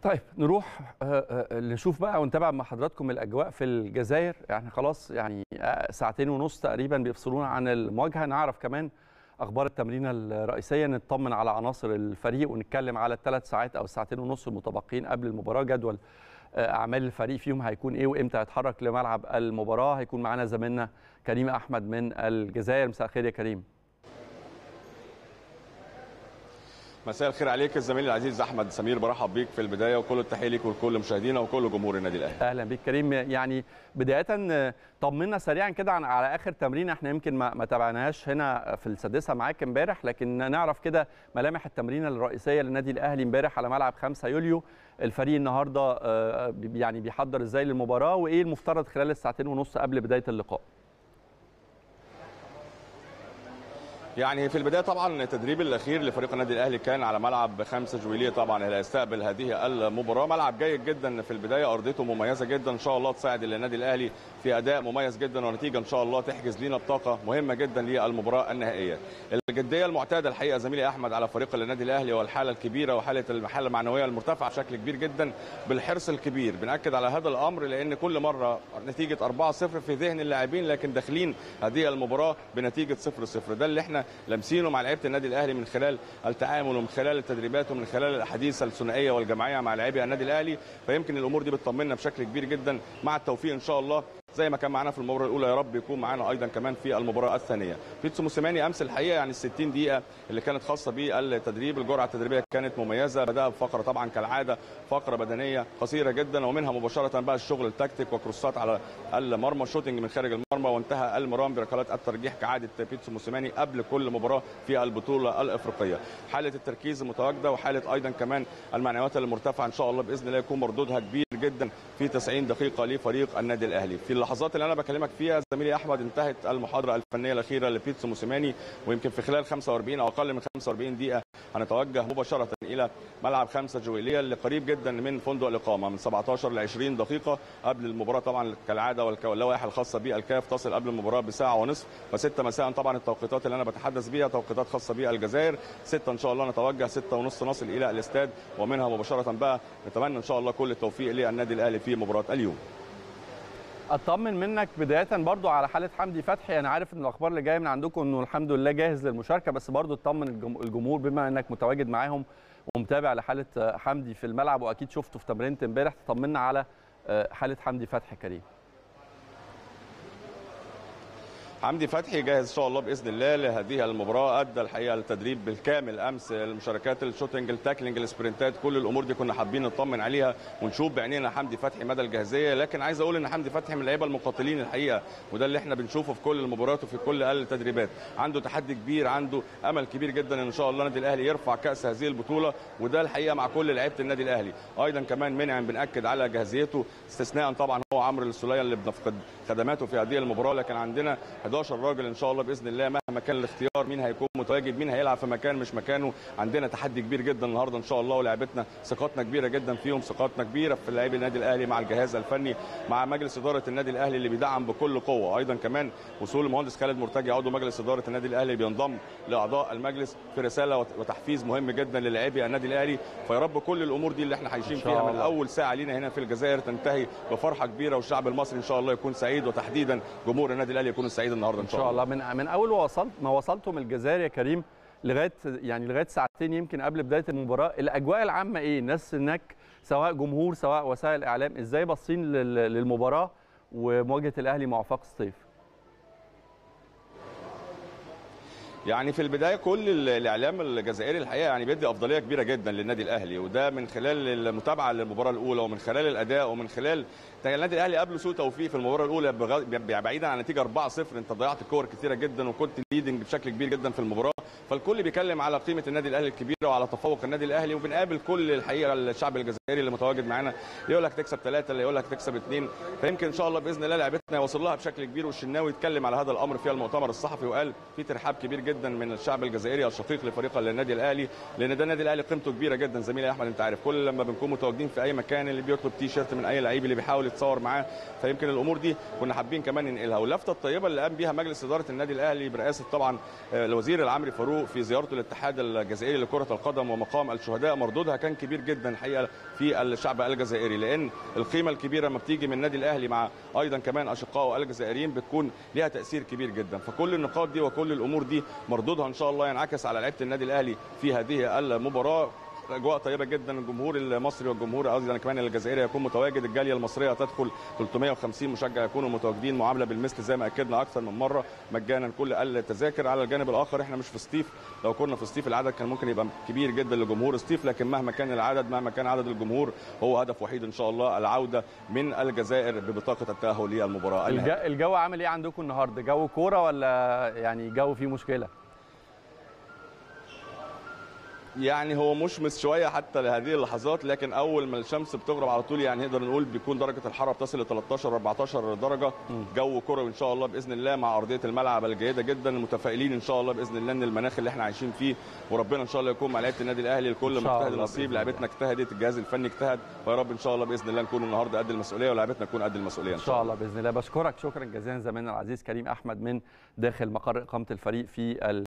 طيب نروح آه، آه، نشوف بقى ونتابع مع حضراتكم الاجواء في الجزائر يعني خلاص يعني آه، ساعتين ونص تقريبا بيفصلونا عن المواجهه نعرف كمان اخبار التمرينه الرئيسيه نطمن على عناصر الفريق ونتكلم على الثلاث ساعات او الساعتين ونص المتبقين قبل المباراه جدول آه، اعمال الفريق فيهم هيكون ايه وامتى هيتحرك لملعب المباراه هيكون معانا زميلنا كريم احمد من الجزائر مساء الخير يا كريم مساء الخير عليك الزميل العزيز احمد سمير برحب بيك في البدايه وكل التحيه ليك ولكل مشاهدينا وكل جمهور النادي الاهلي اهلا بيك كريم يعني بدايه آه، طمنا سريعا كده عن على اخر تمرين احنا يمكن ما, ما تابعناهاش هنا في السادسه معاك امبارح لكن نعرف كده ملامح التمرين الرئيسيه للنادي الاهلي امبارح على ملعب 5 يوليو الفريق النهارده آه، بي- يعني بيحضر ازاي للمباراه وايه المفترض خلال الساعتين ونص قبل بدايه اللقاء يعني في البدايه طبعا التدريب الاخير لفريق النادي الاهلي كان على ملعب خمسة جويليه طبعا اللي هيستقبل هذه المباراه ملعب جيد جدا في البدايه ارضيته مميزه جدا ان شاء الله تساعد النادي الاهلي في اداء مميز جدا ونتيجه ان شاء الله تحجز لنا بطاقه مهمه جدا للمباراه النهائيه الجديه المعتاده الحقيقه زميلي احمد على فريق النادي الاهلي والحاله الكبيره وحاله الحاله المعنويه المرتفعه بشكل كبير جدا بالحرص الكبير بناكد على هذا الامر لان كل مره نتيجه 4-0 في ذهن اللاعبين لكن داخلين هذه المباراه بنتيجه 0-0 ده اللي احنا لامسينه مع لعيبه النادي الاهلي من خلال التعامل ومن خلال التدريبات ومن خلال الاحاديث الثنائيه والجماعيه مع لاعبي النادي الاهلي فيمكن الامور دي بتطمنا بشكل كبير جدا مع التوفيق ان شاء الله زي ما كان معانا في المباراه الاولى يا رب يكون معانا ايضا كمان في المباراه الثانيه بيتسو موسيماني امس الحقيقه يعني ال 60 دقيقه اللي كانت خاصه بالتدريب الجرعه التدريبيه كانت مميزه بدا بفقره طبعا كالعاده فقره بدنيه قصيره جدا ومنها مباشره بقى الشغل التكتيك وكروسات على المرمى شوتنج من خارج المرمى وانتهى المرام بركلات الترجيح كعاده بيتسو موسيماني قبل كل مباراه في البطوله الافريقيه حاله التركيز متواجده وحاله ايضا كمان المعنويات المرتفعه ان شاء الله باذن الله يكون مردودها كبير جدا في 90 دقيقه لفريق النادي الاهلي في اللحظات اللي انا بكلمك فيها زميلي احمد انتهت المحاضره الفنيه الاخيره لبيتسو موسيماني ويمكن في خلال 45 او اقل من 45 دقيقه هنتوجه مباشره الى ملعب خمسة جويليه اللي قريب جدا من فندق الاقامه من 17 ل 20 دقيقه قبل المباراه طبعا كالعاده والك- واللوائح الخاصه بالكاف تصل قبل المباراه بساعه ونصف ف6 مساء طبعا التوقيتات اللي انا بتحدث بيها توقيتات خاصه بالجزائر 6 ان شاء الله نتوجه 6 ونص نصل الى الاستاد ومنها مباشره بقى نتمنى ان شاء الله كل التوفيق للنادي الاهلي في مباراه اليوم اطمن منك بدايه برضو على حاله حمدي فتحي انا عارف ان الاخبار اللي جايه من عندكم انه الحمد لله جاهز للمشاركه بس برضو اطمن الجم- الجمهور بما انك متواجد معاهم ومتابع لحاله آه، حمدي في الملعب واكيد شفته في تمرينه امبارح تطمنا على آه، حاله حمدي فتحي كريم حمدي فتحي جاهز ان شاء الله باذن الله لهذه المباراه ادى الحقيقه التدريب بالكامل امس المشاركات الشوتنج التاكلينج السبرنتات كل الامور دي كنا حابين نطمن عليها ونشوف بعينينا حمدي فتحي مدى الجاهزيه لكن عايز اقول ان حمدي فتحي من اللعيبه المقاتلين الحقيقه وده اللي احنا بنشوفه في كل المباريات وفي كل التدريبات عنده تحدي كبير عنده امل كبير جدا ان شاء الله النادي الاهلي يرفع كاس هذه البطوله وده الحقيقه مع كل لعيبه النادي الاهلي ايضا كمان منعم بناكد على جاهزيته استثناء طبعا هو عمرو السوليه اللي بنفقد خدماته في هذه المباراه لكن عندنا 11 راجل ان شاء الله باذن الله مهما كان الاختيار مين هيكون متواجد مين هيلعب في مكان مش مكانه عندنا تحدي كبير جدا النهارده ان شاء الله ولاعبتنا ثقتنا كبيره جدا فيهم ثقتنا كبيره في لاعبي النادي الاهلي مع الجهاز الفني مع مجلس اداره النادي الاهلي اللي بيدعم بكل قوه ايضا كمان وصول المهندس خالد مرتجي عضو مجلس اداره النادي الاهلي بينضم لاعضاء المجلس في رساله وت- وتحفيز مهم جدا للاعبي النادي الاهلي فيا رب كل الامور دي اللي احنا عايشين إن شاء فيها من الله. اول ساعه لينا هنا في الجزائر تنتهي بفرحه كبيره والشعب المصري ان شاء الله يكون سعيد وتحديدا جمهور النادي الاهلي يكون سعيد النهارده ان شاء الله من من اول وصلت ما وصلتم الجزائر يا كريم لغايه يعني لغايه ساعتين يمكن قبل بدايه المباراه الاجواء العامه ايه الناس هناك سواء جمهور سواء وسائل اعلام ازاي باصين لل- للمباراه ومواجهه الاهلي مع وفاق الصيف يعني في البدايه كل ال- الاعلام الجزائري الحقيقه يعني بيدي افضليه كبيره جدا للنادي الاهلي وده من خلال المتابعه للمباراه الاولى ومن خلال الاداء ومن خلال النادي الاهلي قبل سوء توفيق في المباراه الاولى بغ- ب- بعيدا عن نتيجه 4-0 انت ضيعت كور كثيره جدا وكنت ليدنج بشكل كبير جدا في المباراه فالكل بيتكلم على قيمه النادي الاهلي الكبيره وعلى تفوق النادي الاهلي وبنقابل كل الحقيقه الشعب الجزائري اللي متواجد معانا اللي يقول لك تكسب ثلاثه اللي يقول لك تكسب اثنين فيمكن ان شاء الله باذن الله لعبتنا يوصل لها بشكل كبير والشناوي يتكلم على هذا الامر في المؤتمر الصحفي وقال في ترحاب كبير جدا جدا من الشعب الجزائري الشقيق لفريق النادي الاهلي لان ده النادي الاهلي قيمته كبيره جدا زميلي احمد انت عارف كل لما بنكون متواجدين في اي مكان اللي بيطلب تي شيرت من اي لعيب اللي بيحاول يتصور معاه فيمكن الامور دي كنا حابين كمان ننقلها واللفته الطيبه اللي قام بيها مجلس اداره النادي الاهلي برئاسه طبعا الوزير العمري فاروق في زيارته للاتحاد الجزائري لكره القدم ومقام الشهداء مردودها كان كبير جدا الحقيقه في الشعب الجزائري لان القيمه الكبيره لما بتيجي من النادي الاهلي مع ايضا كمان اشقائه الجزائريين بتكون ليها تاثير كبير جدا فكل النقاط دي وكل الامور دي مردودها ان شاء الله ينعكس على لعيبه النادي الاهلي في هذه المباراه اجواء طيبه جدا الجمهور المصري والجمهور ايضا كمان الجزائري يكون متواجد الجاليه المصريه تدخل 350 مشجع يكونوا متواجدين معامله بالمثل زي ما اكدنا اكثر من مره مجانا كل التذاكر على الجانب الاخر احنا مش في سطيف لو كنا في سطيف العدد كان ممكن يبقى كبير جدا لجمهور سطيف لكن مهما كان العدد مهما كان عدد الجمهور هو هدف وحيد ان شاء الله العوده من الجزائر ببطاقه التاهل للمباراه الج... الجو عامل ايه عندكم النهارده جو كوره ولا يعني جو فيه مشكله يعني هو مشمس شويه حتى لهذه اللحظات لكن اول ما الشمس بتغرب على طول يعني نقدر نقول بيكون درجه الحراره بتصل ل 13 14 درجه جو كروي ان شاء الله باذن الله مع ارضيه الملعب الجيده جدا متفائلين ان شاء الله باذن الله ان المناخ اللي احنا عايشين فيه وربنا ان شاء الله يكون مع لعيبه النادي الاهلي الكل مجتهد نصيب لعيبتنا اجتهدت الجهاز الفني اجتهد ويا رب ان شاء الله باذن الله نكون النهارده قد المسؤوليه ولاعيبتنا تكون قد المسؤوليه ان شاء الله باذن الله بشكرك شكرا جزيلا زميلنا العزيز كريم احمد من داخل مقر اقامه الفريق في